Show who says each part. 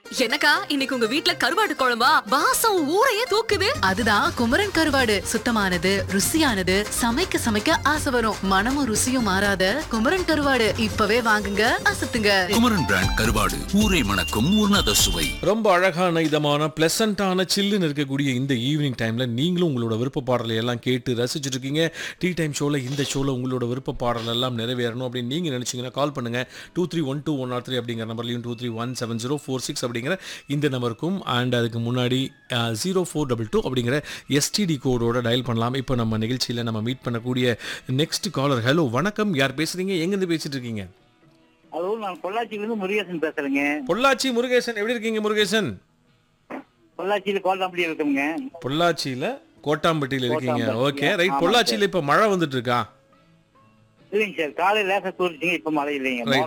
Speaker 1: என்னக்கா இன்னைக்கு உங்க வீட்ல கருவாடு குழம்பா வாசம் ஊரையே தூக்குது
Speaker 2: அதுதான் குமரன் கருவாடு சுத்தமானது ருசியானது சமைக்க சமைக்க ஆசை வரும் மனமும் ருசியும் மாறாத குமரன் கருவாடு இப்பவே வாங்குங்க அசத்துங்க
Speaker 3: குமரன் பிராண்ட் கருவாடு ஊரை மணக்கும் உன்னத சுவை
Speaker 4: ரொம்ப அழகான இதமான பிளசண்டான சில்லுன்னு இருக்கக்கூடிய இந்த ஈவினிங் டைம்ல நீங்களும் உங்களோட விருப்ப பாடலை எல்லாம் கேட்டு ரசிச்சுட்டு இருக்கீங்க டீ டைம் ஷோல இந்த ஷோல உங்களோட விருப்ப பாடல் எல்லாம் நிறைவேறணும் அப்படின்னு நீங்க நினைச்சீங்கன்னா கால் பண்ணுங்க two three one two one or three அப்படிங்கிற நம்பர்லையும் two three one seven zero four six அப்படிங்கிற இந்த நம்பருக்கும் அண்ட் அதுக்கு முன்னாடி ஜீரோ ஃபோர் டபுள் டூ அப்படிங்கிற எஸ்டிடி கோடோட டயல் பண்ணலாம் இப்போ நம்ம நிகழ்ச்சியில் நம்ம மீட் பண்ணக்கூடிய நெக்ஸ்ட் காலர் ஹலோ வணக்கம் யார் பேசுறீங்க எங்கேருந்து பேசிட்டு இருக்கீங்க
Speaker 5: ஹலோ நான் பொள்ளாச்சியிலிருந்து முருகேசன் பேசுறேங்க
Speaker 4: பொள்ளாச்சி முருகேசன் எப்படி இருக்கீங்க முருகேசன்
Speaker 5: பொள்ளாச்சியில கோல்டாம்படி இருக்கோங்க
Speaker 4: பொள்ளாச்சியில கோட்டாம்பட்டியில இருக்கீங்க
Speaker 5: கோட்டாம்பட்டி,
Speaker 4: ஓகே ரைட்
Speaker 5: ஆமாம்
Speaker 4: பொள்ளாச்சியில இப்ப மழை வந்துட்டு இருக்கா
Speaker 5: இல்லைங்க சார் காலையில லேசா தூரிச்சிங்க இப்ப மழை இல்லைங்க
Speaker 4: Right.